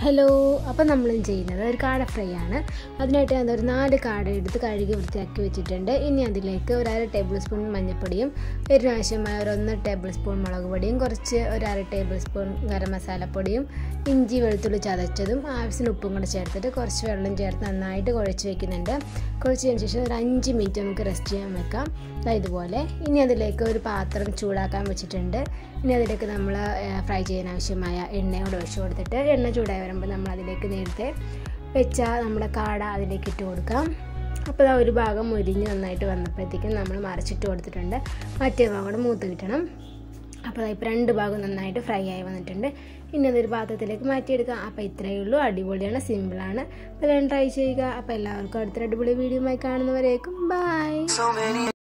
hello അപ്പോൾ നമ്മൾ ചെയ്യുന്നത് ഒരു കാട ഫ്രൈ ആണ് അതിനായിട്ട് ഞാൻ ഒരു നാല് കാട എടുത്ത് കഴുകി വൃത്തിയാക്കി വെച്ചിട്ടുണ്ട് ഇനി അതിലേക്ക് ഒരു അര ടേബിൾ സ്പൂൺ മഞ്ഞൾപ്പൊടിയും എരിനാവശ്യമായ ഒരു ഒന്ന് ടേബിൾ സ്പൂൺ മുളക് പൊടിയും കുറച്ച് ഒരു അര ടേബിൾ സ്പൂൺ ഗരം മസാലപ്പൊടിയും ഇഞ്ചി വെളുത്തുള്ളി ചതച്ചതും ആവശ്യത്തിന് ഉപ്പും കൂടെ ചേർത്തിട്ട് കുറച്ച് വെള്ളം ചേർത്ത് നന്നായിട്ട് കുഴച്ച് വെക്കുന്നുണ്ട് കുഴച്ചതിന് ശേഷം ഒരു അഞ്ച് മിനിറ്റ് നമുക്ക് റെസ്റ്റ് ചെയ്യാൻ വെക്കാം ദാ ഇതുപോലെ ഇനി അതിലേക്ക് ഒരു പാത്രം ചൂടാക്കാൻ വെച്ചിട്ടുണ്ട് ഇനി അതിലേക്ക് നമ്മൾ ഫ്രൈ ചെയ്യാൻ ആവശ്യമായ എണ്ണയോട് ഒഴിച്ചു കൊടുത്തിട്ട് എണ്ണ ചൂടായി വരുമ്പോൾ നമ്മൾ അതിലേക്ക് നേരത്തെ വെച്ച നമ്മുടെ കാട അതിലേക്ക് ഇട്ട് കൊടുക്കാം അപ്പോൾ ആ ഒരു ഭാഗം മുരിഞ്ഞ് നന്നായിട്ട് വന്നപ്പോഴത്തേക്കും നമ്മൾ മറിച്ചിട്ട് കൊടുത്തിട്ടുണ്ട് മറ്റേ ഭാഗം കൂടെ മൂത്ത് കിട്ടണം അപ്പോൾ ഇപ്പോൾ രണ്ട് ഭാഗം നന്നായിട്ട് ഫ്രൈ ആയി വന്നിട്ടുണ്ട് ഇനി അതൊരു പാത്രത്തിലേക്ക് മാറ്റിയെടുക്കാം അപ്പോൾ ഇത്രയേ ഉള്ളൂ അടിപൊളിയാണ് സിമ്പിളാണ് അപ്പോൾ എല്ലാം ട്രൈ ചെയ്യുക അപ്പോൾ എല്ലാവർക്കും അടുത്തൊരു അടിപൊളി വീഡിയോ ആയി കാണുന്നവരേക്കും ബൈ